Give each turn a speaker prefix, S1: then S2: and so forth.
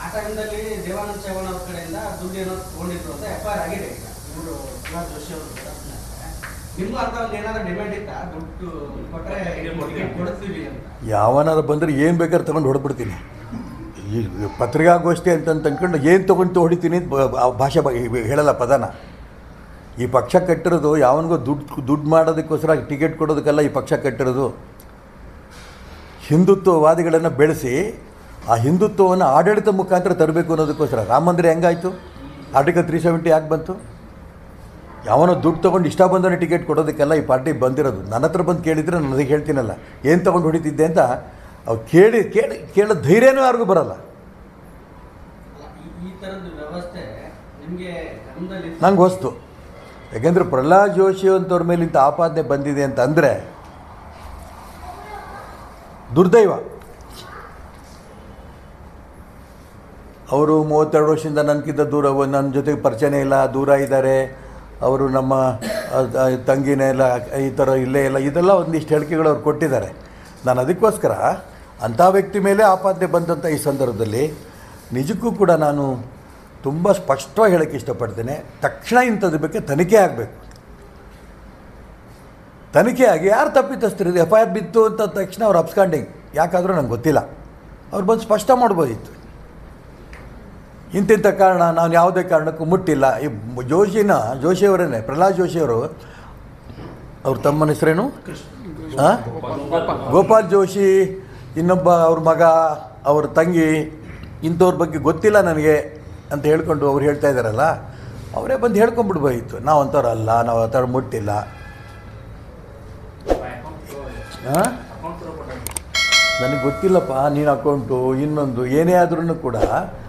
S1: ಆ ಟೈಮ್ದಲ್ಲಿ ದೇವಾನಂದ ಚೌಹಾಣ್ ಅವ್ರ ಕಡೆಯಿಂದ ದುಡ್ಡು ಏನೋ ತಗೊಂಡಿದ್ರು ಅಂತ ಎಫ್ ಐ ಆರ್ ಆಗಿದೆ ಈಗ ಇವರು ಪ್ರಹ್ಲಾದ್ ಜೋಶಿ ಅವರು ನಿಮ್ಗೂ ಅಂತ ಒಂದು ಏನಾದ್ರು ಡಿಮ್ಯಾಂಡ್ ಇತ್ತಾ ದುಡ್ಡು ಕೊಟ್ರೆ ಟಿಕೆಟ್ ಕೊಡ್ತೀವಿ ಅಂತ
S2: ಯಾವನಾರು ಬಂದರೆ ಏನು ಬೇಕಾದ್ರೆ ತೊಗೊಂಡು ಹೊಡ್ಬಿಡ್ತೀನಿ ಈ ಪತ್ರಿಕಾಗೋಷ್ಠಿ ಅಂತ ಅಂದ್ಕೊಂಡು ಏನು ತೊಗೊಂಡು ಹೊಡಿತೀನಿ ಅಂತ ಬ- ಆ ಭಾಷೆ ಬ- ಈ- ಹೇಳಲ್ಲ ಪದನ ಈ ಪಕ್ಷ ಕಟ್ಟಿರೋದು ಯಾವನಿಗೋ ದುಡ್ಡು ದುಡ್ಡು ಮಾಡೋದಕ್ಕೋಸ್ಕರ ಟಿಕೆಟ್ ಕೊಡೋದಕ್ಕೆಲ್ಲ ಈ ಪಕ್ಷ ಕಟ್ಟಿರೋದು ಹಿಂದುತ್ವವಾದಿಗಳನ್ನು ಬೆಳೆಸಿ ಆ ಹಿಂದುತ್ವವನ್ನು ಆಡಳಿತ ಮುಖಾಂತರ ತರಬೇಕು ಅನ್ನೋದಕ್ಕೋಸ್ಕರ ರಾಮ ಮಂದಿರ ಹೆಂಗಾಯಿತು ಆರ್ಟಿಕಲ್ ತ್ರೀ ಸೆವೆಂಟಿ ಯಾಕೆ ಬಂತು ಯಾವನೋ ದುಡ್ಡು ತೊಗೊಂಡು ಇಷ್ಟ ಬಂದವನೇ ಟಿಕೆಟ್ ಕೊಡೋದಕ್ಕೆಲ್ಲ ಈ ಪಾರ್ಟಿ ಬಂದಿರೋದು ನನ್ನ ಹತ್ರ ಬಂದು ಕೇಳಿದರೆ ನಾನು ಅದಕ್ಕೆ ಹೇಳ್ತೀನಲ್ಲ ಏನು ತೊಗೊಂಡು ಹೊಡಿತಿದ್ದೆ ಅಂತ ಅವ್ರು ಕೇಳಿ ಕೇಳಿ ಕೇಳೋ ಧೈರ್ಯನೂ ಯಾರಿಗೂ ಬರಲ್ಲ
S1: ಅಲ್ಲ, ಈ- ಈ ತರದ ವ್ಯವಸ್ಥೆ ನಿಮ್ಗೆ ಗಮನದಲ್ಲಿ
S2: ನಂಗೆ ಹೊಸ್ತು ಯಾಕೆಂದರೆ ಪ್ರಹ್ಲಾದ್ ಜೋಶಿ ಅಂತವ್ರ ಮೇಲೆ ಇಂಥ ಆಪಾದನೆ ಬಂದಿದೆ ಅಂತ ಅಂದರೆ ದುರ್ದೈವ ಅವರು ಮೂವತ್ತೆರಡು ವರ್ಷದಿಂದ ನನಗಿಂತ ದೂರ ನನ್ನ ಜೊತೆಗೆ ಪರಿಚಯನೇ ಇಲ್ಲ ದೂರ ಇದ್ದಾರೆ ಅವರು ನಮ್ಮ ಆ, ಆ, ತಂಗಿನೇ ಇಲ್ಲ ಈ ಥರ ಇಲ್ಲೇ ಇಲ್ಲ ಇದೆಲ್ಲ ಒಂದಿಷ್ಟು ಹೇಳಿಕೆಗಳು ಅವ್ರು ಕೊಟ್ಟಿದ್ದಾರೆ ನಾನು ಅದಕ್ಕೋಸ್ಕರ ಅಂಥ ವ್ಯಕ್ತಿ ಮೇಲೆ ಆಪಾದನೆ ಬಂದಂಥ ಈ ಸಂದರ್ಭದಲ್ಲಿ ನಿಜಕ್ಕೂ ಕೂಡ ನಾನು ತುಂಬ ಸ್ಪಷ್ಟವಾಗಿ ಹೇಳೋಕ್ಕೆ ಇಷ್ಟಪಡ್ತೇನೆ ತಕ್ಷಣ ಇಂಥದ್ರ ಬಗ್ಗೆ ತನಿಖೆ ಆಗಬೇಕು ತನಿಖೆ ಆಗಿ ಯಾರು ತಪ್ಪಿತಸ್ಥರು ಎಫ್ ಐ ಆರ್ ಬಿತ್ತು ಅಂತ ತಕ್ಷಣ ಅವ್ರು ಅಪ್ಸ್ಕಾಂಡಿಂಗ್ ಯಾಕಾದರೂ ನಂಗೆ ಗೊತ್ತಿಲ್ಲ ಅವ್ರು ಬಂದು ಸ್ಪಷ್ಟ ಮಾಡ್ಬೋದಿತ್ತು ಇಂತಿಂಥ ಕಾರಣ ನಾನು ಯಾವುದೇ ಕಾರಣಕ್ಕೂ ಮುಟ್ಟಿಲ್ಲ ಈ ಜೋಶಿನ ಜೋಶಿಯವರೇನೆ ಪ್ರಹ್ಲಾದ್ ಜೋಶಿಯವರು ಅವ್ರ ತಮ್ಮನ ಹೆಸರೇನು ಹಾಂ ಗೋಪಾಲ್ ಜೋಶಿ ಇನ್ನೊಬ್ಬ ಅವ್ರ ಮಗ ಅವ್ರ ತಂಗಿ ಇಂಥವ್ರ ಬಗ್ಗೆ ಗೊತ್ತಿಲ್ಲ ನನಗೆ ಅಂತ ಹೇಳ್ಕೊಂಡು ಅವ್ರು ಹೇಳ್ತಾ ಇದ್ದಾರಲ್ಲ ಅವರೇ ಬಂದು ಹೇಳ್ಕೊಂಬಿಡ್ಬೋದಿತ್ತು ನಾವು ಅಂಥವ್ರು ಅಲ್ಲ ನಾವು ಆ ಥರ ಮುಟ್ಟಿಲ್ಲ ಹಾಂ ನನಗೆ ಗೊತ್ತಿಲ್ಲಪ್ಪ ನೀನು ಅಕೌಂಟು ಇನ್ನೊಂದು ಏನೇ ಆದ್ರೂ ಕೂಡ